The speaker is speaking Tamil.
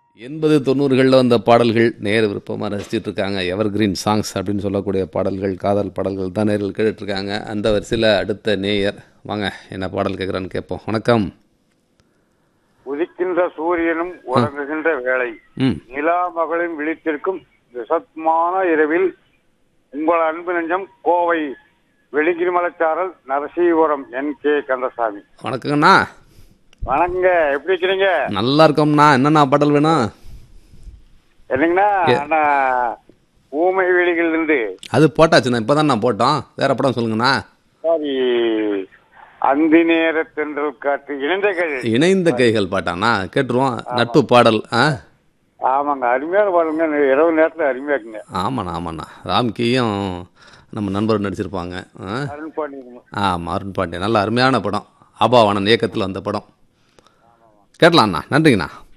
எண்பது தொண்ணூறுகளில் வந்த பாடல்கள் நேர விருப்பமாக ரசிச்சிட்டு இருக்காங்க எவர் கிரீன் சாங்ஸ் அப்படின்னு சொல்லக்கூடிய பாடல்கள் காதல் பாடல்கள் தான் நேரில் கேட்டுட்ருக்காங்க அந்த வரிசையில் அடுத்த நேயர் வாங்க என்ன பாடல் கேட்குறான்னு கேட்போம் வணக்கம் உதிக்கின்ற சூரியனும் உறங்குகின்ற வேளை ம் நிலா மகளின் விழித்திருக்கும் விசத்மான இரவில் உங்கள் அன்பு நெஞ்சம் கோவை வெளிங்கிரி மலைச்சாரல் நரசீபுரம் என் கே கந்தசாமி வணக்கங்கண்ணா வணக்கங்க எப்படி இருக்கிறீங்க நல்லா இருக்கோம்ண்ணா என்னண்ணா பாடல் வேணும் என்னங்கண்ணா அண்ணா ஊமை வெளிகள் இருந்து அது போட்டாச்சுண்ணா இப்போ தான் நான் போட்டோம் வேற படம் சொல்லுங்கண்ணா சாரி அந்தி நேர தென்றல் காற்று இணைந்தகள் இணைந்த கைகள் பாட்டாண்ணா கேட்டுருவோம் நட்பு பாடல் ஆ ஆமாங்க அருமையான பாருங்க இரவு நேரத்துல அருமையா இருக்குங்க ஆமாண்ணா ஆமாண்ணா ராம்கியும் நம்ம நண்பர் நடிச்சிருப்பாங்க ஆ அருண் பாண்டியன் ஆமாம் அருண் பாண்டியன் நல்ல அருமையான படம் அபாவானன் இயக்கத்தில் வந்த படம் கேட்டலாம்ண்ணா நன்றிங்கண்ணா